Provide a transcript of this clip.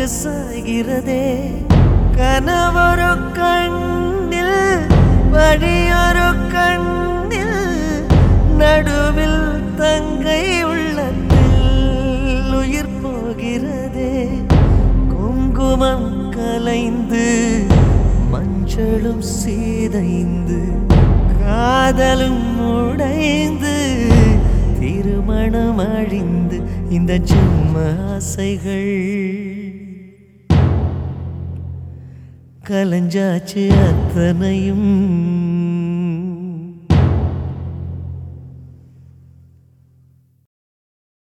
சாகிறதே கனவொரு கண்ணில் வழியொரு கண்ணில் நடுவில் தங்கை உள்ளத்தில் உயிர் போகிறதே குங்குமம் கலைந்து மஞ்சளும் சீதைந்து காதலும் உடைந்து திருமணம் அழிந்து இந்த ஜென்ம ஆசைகள் கலஞ்சாச்சு அத்தனையும்